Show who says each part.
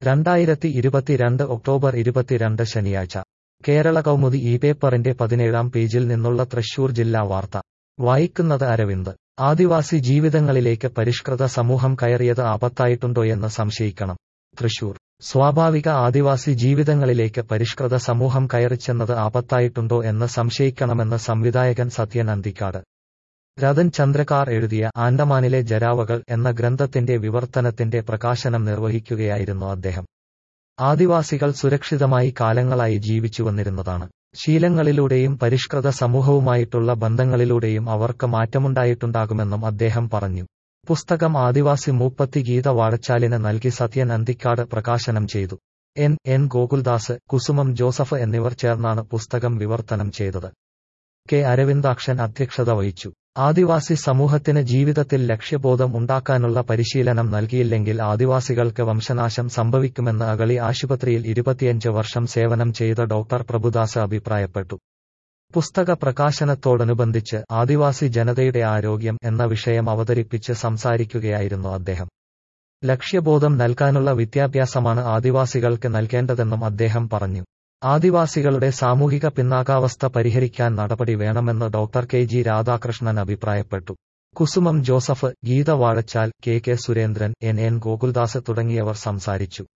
Speaker 1: രണ്ടായിരത്തി ഇരുപത്തിരണ്ട് ഒക്ടോബർ ഇരുപത്തിരണ്ട് ശനിയാഴ്ച കേരള കൗമുദി ഈ പേപ്പറിന്റെ പതിനേഴാം പേജിൽ നിന്നുള്ള തൃശൂർ ജില്ലാ വാർത്ത വായിക്കുന്നത് അരവിന്ദ് ആദിവാസി ജീവിതങ്ങളിലേക്ക് പരിഷ്കൃത സമൂഹം കയറിയത് ആപത്തായിട്ടുണ്ടോയെന്ന് സംശയിക്കണം തൃശൂർ സ്വാഭാവിക ആദിവാസി ജീവിതങ്ങളിലേക്ക് പരിഷ്കൃത സമൂഹം കയറിച്ചെന്നത് ആപത്തായിട്ടുണ്ടോ എന്ന് സംശയിക്കണമെന്ന് സംവിധായകൻ സത്യൻ അന്തിക്കാട് രതൻ ചന്ദ്രകാർ എഴുതിയ ആൻഡമാനിലെ ജരാവകൾ എന്ന ഗ്രന്ഥത്തിന്റെ വിവർത്തനത്തിന്റെ പ്രകാശനം നിർവഹിക്കുകയായിരുന്നു അദ്ദേഹം ആദിവാസികൾ സുരക്ഷിതമായി കാലങ്ങളായി ജീവിച്ചു വന്നിരുന്നതാണ് ശീലങ്ങളിലൂടെയും പരിഷ്കൃത സമൂഹവുമായിട്ടുള്ള ബന്ധങ്ങളിലൂടെയും അവർക്ക് മാറ്റമുണ്ടായിട്ടുണ്ടാകുമെന്നും അദ്ദേഹം പറഞ്ഞു പുസ്തകം ആദിവാസി മൂപ്പത്തി ഗീത വാഴച്ചാലിന് നൽകി സത്യൻ അന്തിക്കാട് പ്രകാശനം ചെയ്തു N N Gokuldas Kusumam Joseph എന്നിവർ ചേർന്നാണ് പുസ്തകം വിവർത്തനം ചെയ്തത് കെ അരവിന്ദാക്ഷൻ അധ്യക്ഷത വഹിച്ചു ആദിവാസി സമൂഹത്തിന് ജീവിതത്തിൽ ലക്ഷ്യബോധം ഉണ്ടാക്കാനുള്ള പരിശീലനം നൽകിയില്ലെങ്കിൽ ആദിവാസികൾക്ക് വംശനാശം സംഭവിക്കുമെന്ന് അഗളി ആശുപത്രിയിൽ ഇരുപത്തിയഞ്ച് വർഷം സേവനം ചെയ്ത ഡോക്ടർ പ്രഭുദാസ് അഭിപ്രായപ്പെട്ടു പുസ്തക പ്രകാശനത്തോടനുബന്ധിച്ച് ആദിവാസി ജനതയുടെ ആരോഗ്യം എന്ന വിഷയം അവതരിപ്പിച്ച് സംസാരിക്കുകയായിരുന്നു അദ്ദേഹം ലക്ഷ്യബോധം നൽകാനുള്ള വിദ്യാഭ്യാസമാണ് ആദിവാസികൾക്ക് നൽകേണ്ടതെന്നും അദ്ദേഹം പറഞ്ഞു ആദിവാസികളുടെ സാമൂഹിക പിന്നാകാവസ്ഥ പരിഹരിക്കാൻ നടപടി വേണമെന്ന് ഡോക്ടർ കെ ജി രാധാകൃഷ്ണൻ അഭിപ്രായപ്പെട്ടു Kusumam Joseph Geetha Vazhachal K K Surendran N N Gokuldas തുടങ്ങിയവർ സംസാരിച്ചു